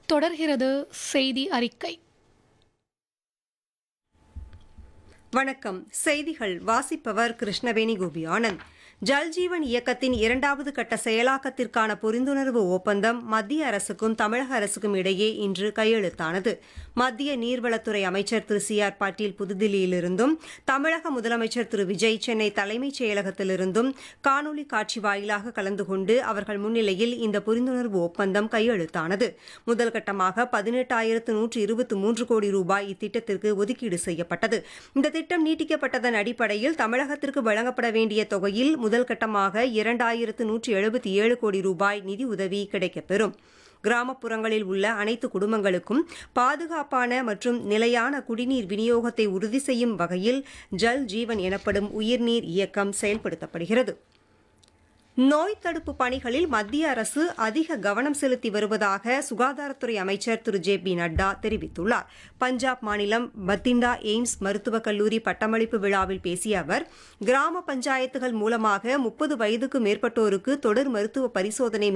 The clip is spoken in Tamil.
தொடர்கிறது செய்தி அறிக்கை வணக்கம் செய்திகள் வாசிப்பவர் கிருஷ்ணவேணி கோபி ஆனந்த் ஜல்ஜீவன் இயக்கத்தின் இரண்டாவது கட்ட செயலாக்கத்திற்கான புரிந்துணர்வு ஒப்பந்தம் மத்திய அரசுக்கும் தமிழக அரசுக்கும் இடையே இன்று கையெழுத்தானது மத்திய நீர்வளத்துறை அமைச்சர் திரு சி ஆர் பாட்டீல் புதுதில்லியிலிருந்தும் தமிழக முதலமைச்சர் திரு விஜய் சென்னை தலைமைச் செயலகத்திலிருந்தும் காணொலி காட்சி வாயிலாக கலந்து கொண்டு அவர்கள் முன்னிலையில் இந்த புரிந்துணர்வு ஒப்பந்தம் கையெழுத்தானது முதல் கட்டமாக பதினெட்டாயிரத்து நூற்று இருபத்தி மூன்று கோடி ரூபாய் இத்திட்டத்திற்கு ஒதுக்கீடு செய்யப்பட்டது இந்த திட்டம் நீட்டிக்கப்பட்டதன் அடிப்படையில் தமிழகத்திற்கு வழங்கப்பட வேண்டிய தொகையில் முதல் கட்டமாக இரண்டாயிரத்து நூற்று எழுபத்தி ஏழு கோடி ரூபாய் நிதி உதவி கிடைக்கப்பெறும் கிராமப்புறங்களில் உள்ள அனைத்து குடும்பங்களுக்கும் பாதுகாப்பான மற்றும் நிலையான குடிநீர் விநியோகத்தை உறுதி செய்யும் வகையில் ஜல் ஜீவன் எனப்படும் உயிர்நீர் இயக்கம் செயல்படுத்தப்படுகிறது நோய் தடுப்பு பணிகளில் மத்திய அரசு அதிக கவனம் செலுத்தி வருவதாக சுகாதாரத்துறை அமைச்சர் திரு ஜே பி நட்டா தெரிவித்துள்ளார் பஞ்சாப் மாநிலம் பத்திண்டா எய்ம்ஸ் மருத்துவக் கல்லூரி பட்டமளிப்பு விழாவில் பேசிய அவர் கிராம பஞ்சாயத்துகள் மூலமாக முப்பது வயதுக்கு மேற்பட்டோருக்கு தொடர் மருத்துவ பரிசோதனை